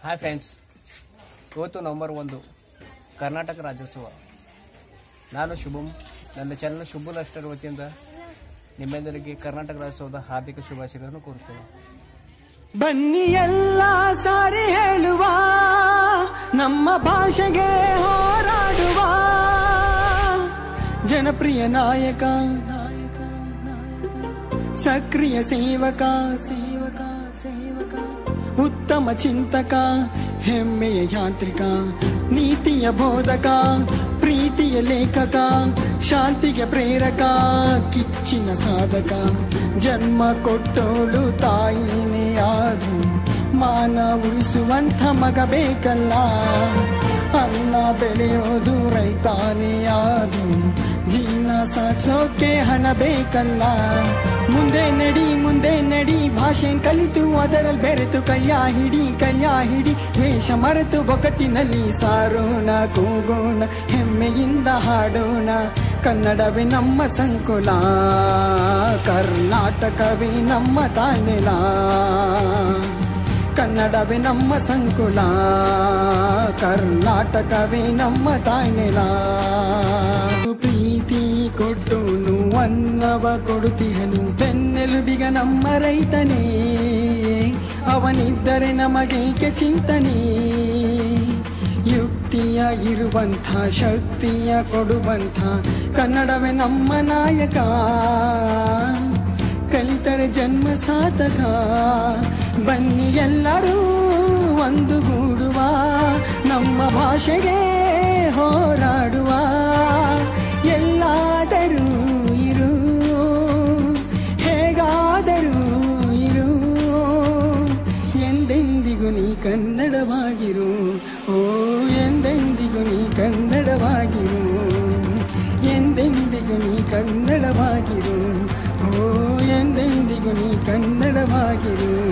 hi friends ಇವತ್ತು November ಒಂದು ಕರ್ನಾಟಕ ರಾಜ್ಯೋತ್ಸವ ನಾನು ಶುಭಂ ನನ್ನ ಚಾನಲ್ ಶುಭ ಅಷ್ಟರ ವತಿಯಿಂದ ನಿಮ್ಮೆಲ್ಲರಿಗೆ ಕರ್ನಾಟಕ ರಾಜ್ಯೋತ್ಸವದ ಹಾರ್ದಿಕ ಶುಭಾಶಯಗಳನ್ನು ಕೋರುತ್ತೇನೆ ಬನ್ನಿ ಎಲ್ಲ ಸಾರಿ ಹೇಳುವ ನಮ್ಮ ಭಾಷೆಗೆ ಹೋರಾಡುವ ಜನಪ್ರಿಯ ನಾಯಕ ಸಕ್ರಿಯ ಸೇವಕ ಸೇವಕ ಸೇವಕ ಉತ್ತಮ ಚಿಂತಕ ಹೆಮ್ಮೆಯ ಯಾತ್ರಿಕ ನೀತಿಯ ಬೋಧಕ ಪ್ರೀತಿಯ ಲೇಖಕ ಶಾಂತಿಗೆ ಪ್ರೇರಕ ಕಿಚ್ಚಿನ ಸಾಧಕ ಜನ್ಮ ಕೊಟ್ಟೋಳು ತಾಯಿನೇ ಆದ್ರು ಮಾನ ಉಳಿಸುವಂಥ ಮಗ ಬೇಕಲ್ಲ ಅನ್ನ ಬೆಳೆಯೋದು ರೈತಾನೇ ಆದ್ರು ಜೀವನ ಸಾಧಿಸೋಕೆ ಹಣ ಬೇಕಲ್ಲ ಮುಂದೆ ನಡಿ ಮುಂದೆ ನಡಿ ಭಾಷೆ ಕಲಿತು ಅದರಲ್ಲಿ ಬೆರೆತು ಕೈಯ ಹಿಡಿ ಕೈಯ ಹಿಡಿ ದ್ವೇಷ ಮರೆತು ಒಗಟ್ಟಿನಲ್ಲಿ ಸಾರೋಣ ಕೂಗೋಣ ಹೆಮ್ಮೆಯಿಂದ ಹಾಡೋಣ ಕನ್ನಡವೇ ನಮ್ಮ ಸಂಕುಲ ಕರ್ನಾಟಕವೇ ನಮ್ಮ ತಾನೆಲ ಕನ್ನಡವೇ ನಮ್ಮ ಸಂಕುಲ ಕರ್ನಾಟಕವೇ ನಮ್ಮ ತಾಯ್ನೆಲ ಪ್ರೀತಿ ಕೊಟ್ಟೋನು ಅನ್ನವ ಕೊಡುತ್ತಿಹನು ಬೆನ್ನೆಲುಬಿಗ ನಮ್ಮ ರೈತನೇ ಅವನಿದ್ದರೆ ನಮಗೇಕೆ ಚಿಂತನೆ ಯುಕ್ತಿಯ ಇರುವಂಥ ಶಕ್ತಿಯ ಕೊಡುವಂಥ ಕನ್ನಡವೇ ನಮ್ಮ ನಾಯಕ ಕಲಿತರೆ ಜನ್ಮ ಸಾರ್ಥಕ ಬನ್ನಿ ಎಲ್ಲರೂ ಒಂದುಗೂಡುವ ನಮ್ಮ ಭಾಷೆಗೆ ಹೋರಾಡುವ ಎಲ್ಲಾದರೂ ಇರು ಹೇಗಾದರೂ ಇರು ಎಂದೆಂದಿಗೂ ನೀ ಕನ್ನಡವಾಗಿರು ಓ ಎಂದೆಂದಿಗೂ ನೀ ಕನ್ನಡವಾಗಿರು ಎಂದೆಂದಿಗೂ ನೀ ಕನ್ನಡವಾಗಿರು ಓ ಎಂದೆಂದಿಗೂ ನೀ ಕನ್ನಡವಾಗಿರು